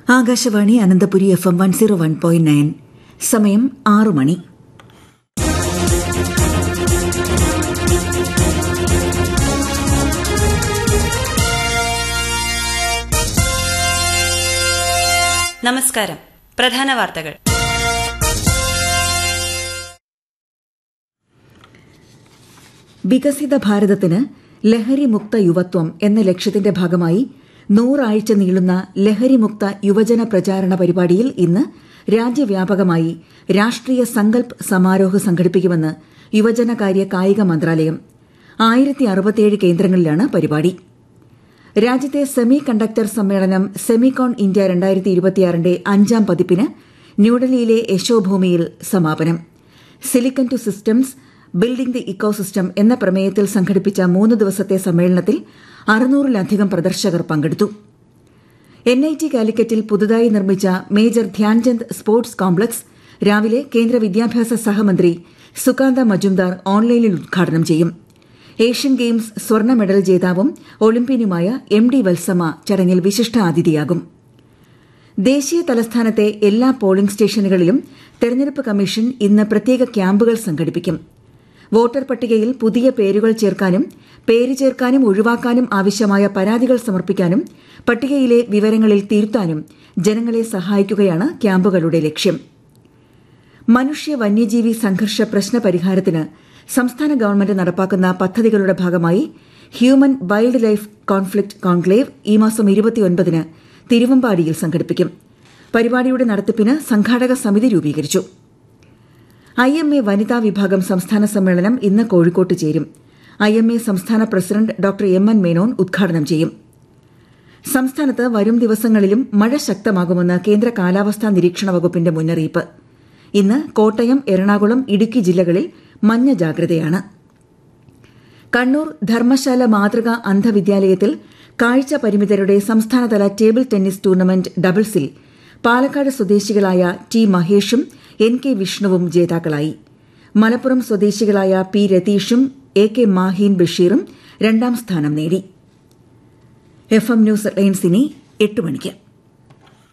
Akashvani Ananthapuri F M one zero one point nine സമയം ആറു മണി നമസ്കാരം പ്രധാന വാർത്തകൾ വികസിത ഭാരതത്തിന് ലഹരിമുക്ത യുവത്വം എന്ന ലക്ഷ്യത്തിന്റെ ഭാഗമായി നൂറാഴ്ച നീളുന്ന ലഹരിമുക്ത യുവജന പ്രചാരണ പരിപാടിയിൽ ഇന്ന് രാജ്യവ്യാപകമായി രാഷ്ട്രീയ സങ്കൽപ് സമാരോഹ് സംഘടിപ്പിക്കുമെന്ന് യുവജനകാര്യ കായിക മന്ത്രാലയം ആയിരത്തി അറുപത്തിയേഴ് കേന്ദ്രങ്ങളിലാണ് പരിപാടി രാജ്യത്തെ സെമി കണ്ടക്ടർ സമ്മേളനം സെമികോൺ ഇന്ത്യ രണ്ടായിരത്തി ഇരുപത്തിയാറിന്റെ അഞ്ചാം പതിപ്പിന് ന്യൂഡൽഹിയിലെ യശോഭൂമിയിൽ സമാപനം silicon to systems building the ecosystem എന്ന പ്രമേയത്തിൽ സംഘടിപ്പിച്ച മൂന്ന് ദിവസത്തെ സമ്മേളനത്തിൽ അറുന്നൂറിലധികം പ്രദർശകർ പങ്കെടുത്തു എൻ ഐ ടി കാലിക്കറ്റിൽ പുതുതായി നിർമ്മിച്ച മേജർ ധ്യാൻചന്ദ് സ്പോർട്സ് കോംപ്ലക്സ് രാവിലെ കേന്ദ്ര വിദ്യാഭ്യാസ സഹമന്ത്രി സുകാന്ത മജുംദാർ ഓൺലൈനിൽ ഉദ്ഘാടനം ചെയ്യും ഏഷ്യൻ ഗെയിംസ് സ്വർണ്ണ മെഡൽ ജേതാവും ഒളിമ്പ്യനുമായ എം ഡി വത്സമ ചടങ്ങിൽ വിശിഷ്ടാതിഥിയാകും ദേശീയ തലസ്ഥാനത്തെ എല്ലാ പോളിംഗ് സ്റ്റേഷനുകളിലും തെരഞ്ഞെടുപ്പ് കമ്മീഷൻ ഇന്ന് പ്രത്യേക ക്യാമ്പുകൾ സംഘടിപ്പിക്കും വോട്ടർ പട്ടികയിൽ പുതിയ പേരുകൾ ചേർക്കാനും പേര് ചേർക്കാനും ഒഴിവാക്കാനും ആവശ്യമായ പരാതികൾ സമർപ്പിക്കാനും പട്ടികയിലെ വിവരങ്ങളിൽ തിരുത്താനും ജനങ്ങളെ സഹായിക്കുകയാണ് ക്യാമ്പുകളുടെ ലക്ഷ്യം മനുഷ്യ വന്യജീവി സംഘർഷ പ്രശ്ന പരിഹാരത്തിന് സംസ്ഥാന ഗവൺമെന്റ് നടപ്പാക്കുന്ന പദ്ധതികളുടെ ഭാഗമായി human wildlife conflict conclave ഈ മാസം ഇരുപത്തിയൊൻപതിന് തിരുവമ്പാടിയിൽ സംഘടിപ്പിക്കും പരിപാടിയുടെ നടത്തിപ്പിന് സംഘാടക സമിതി രൂപീകരിച്ചു ഐ എം എ വനിതാ വിഭാഗം സംസ്ഥാന സമ്മേളനം ഇന്ന് കോഴിക്കോട്ട് ചേരും ഐ എം എ സംസ്ഥാന president doctor M N Menon ഉദ്ഘാടനം ചെയ്യും സംസ്ഥാനത്ത് വരും ദിവസങ്ങളിലും മഴ ശക്തമാകുമെന്ന് കേന്ദ്ര കാലാവസ്ഥാ നിരീക്ഷണ വകുപ്പിന്റെ മുന്നറിയിപ്പ് ഇന്ന് കോട്ടയം എറണാകുളം ഇടുക്കി ജില്ലകളിൽ മഞ്ഞ ജാഗ്രതയാണ് കണ്ണൂർ ധർമ്മശാല മാതൃക അന്ധവിദ്യാലയത്തിൽ കാഴ്ച പരിമിതരുടെ സംസ്ഥാനതല ടേബിൾ ടെന്നീസ് ടൂർണമെന്റ് ഡബിൾസിൽ പാലക്കാട് സ്വദേശികളായ ടി മഹേഷും എൻ കെ വിഷ്ണുവും ജേതാക്കളായി മലപ്പുറം സ്വദേശികളായ പി രതീഷും എ കെ മാഹീൻ ബഷീറും രണ്ടാം സ്ഥാനം നേടി എഫ് എം ന്യൂസ് ലൈൻസിനി എട്ട് മണിക്ക്